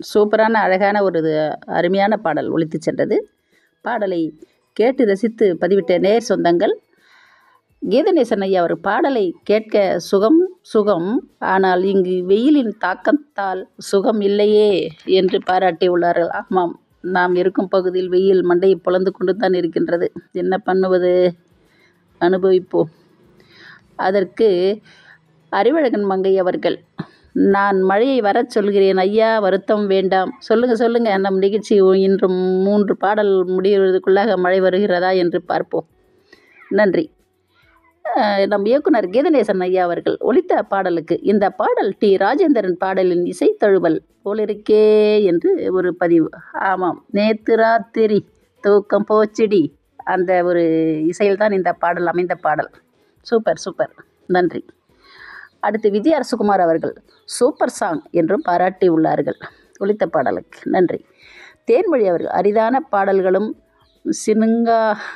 சூப்பரான அழகான ஒரு இது அருமையான பாடல் ஒலித்து சென்றது பாடலை கேட்டு ரசித்து பதிவிட்ட நேர் சொந்தங்கள் கீதநேசன் ஐயா அவர் பாடலை கேட்க சுகம் சுகம் ஆனால் இங்கு வெயிலின் தாக்கத்தால் சுகம் இல்லையே என்று பாராட்டியுள்ளார்கள் ஆமாம் நாம் இருக்கும் பகுதியில் வெயில் மண்டையை பொளந்து கொண்டு தான் இருக்கின்றது என்ன பண்ணுவது அனுபவிப்போம் அதற்கு அறிவழகன் மங்கை அவர்கள் நான் மழையை வரச் சொல்கிறேன் ஐயா வருத்தம் வேண்டாம் சொல்லுங்க சொல்லுங்க நம் நிகழ்ச்சி இன்றும் மூன்று பாடல் முடிவதற்குள்ளாக மழை வருகிறதா என்று பார்ப்போம் நன்றி அஹ் நம் இயக்குனர் கீதநேசன் ஐயா அவர்கள் ஒலித்த பாடலுக்கு இந்த பாடல் டி ராஜேந்திரன் பாடலின் இசை தழுவல் போலிருக்கே என்று ஒரு பதிவு ஆமாம் நேத்து ராத்திரி தூக்கம் போச்சிடி அந்த ஒரு இசையில் தான் இந்த பாடல் அமைந்த பாடல் சூப்பர் சூப்பர் நன்றி அடுத்து விஜய் அரசகுமார் அவர்கள் சூப்பர் சாங் என்றும் பாராட்டி உள்ளார்கள் ஒலித்த பாடலுக்கு நன்றி தேன்மொழி அவர்கள் அரிதான பாடல்களும் சினுங்கா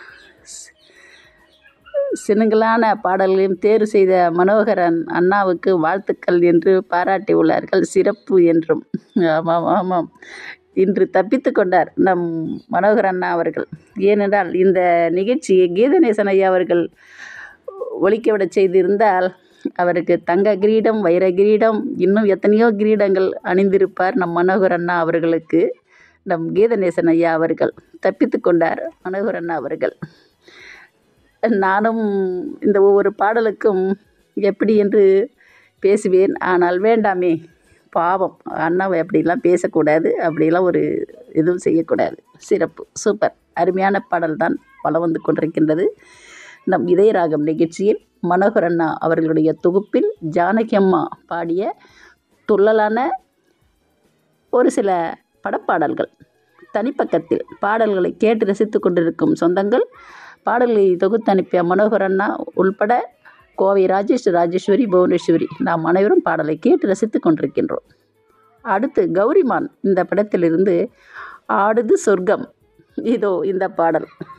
சினுங்களான பாடல்களையும் தேர்வு செய்த மனோகரன் அண்ணாவுக்கு வாழ்த்துக்கள் என்று பாராட்டி உள்ளார்கள் சிறப்பு என்றும் ஆமாம் ஆமாம் இன்று தப்பித்து கொண்டார் நம் மனோகர் அண்ணா அவர்கள் ஏனென்றால் இந்த நிகழ்ச்சியை கீதநேசன் ஐயா அவர்கள் ஒழிக்கவிட செய்திருந்தால் அவருக்கு தங்க கிரீடம் வைர கிரீடம் இன்னும் எத்தனையோ கிரீடங்கள் அணிந்திருப்பார் நம் மனோகர் அண்ணா அவர்களுக்கு நம் கீதநேசன் ஐயா அவர்கள் தப்பித்து கொண்டார் மனோகர் அண்ணா அவர்கள் நானும் இந்த ஒவ்வொரு பாடலுக்கும் எப்படி என்று பேசுவேன் ஆனால் வேண்டாமே பாவம் அண்ணாவை அப்படிலாம் பேசக்கூடாது அப்படிலாம் ஒரு எதுவும் செய்யக்கூடாது சிறப்பு சூப்பர் அருமையான பாடல் தான் வளம் வந்து கொண்டிருக்கின்றது நம் இதயராகம் நிகழ்ச்சியில் மனோகர் அண்ணா அவர்களுடைய தொகுப்பில் ஜானகி அம்மா பாடிய துள்ளலான ஒரு சில படப்பாடல்கள் தனிப்பக்கத்தில் பாடல்களை கேட்டு ரசித்து கொண்டிருக்கும் சொந்தங்கள் பாடல்களை தொகுத்து அனுப்பிய மனோகர் அண்ணா உள்பட கோவை ராஜேஷ் ராஜேஸ்வரி புவனேஸ்வரி நாம் அனைவரும் பாடலை கேட்டு ரசித்து கொண்டிருக்கின்றோம் அடுத்து கௌரிமான் இந்த படத்திலிருந்து ஆடுது சொர்க்கம் இதோ இந்த பாடல்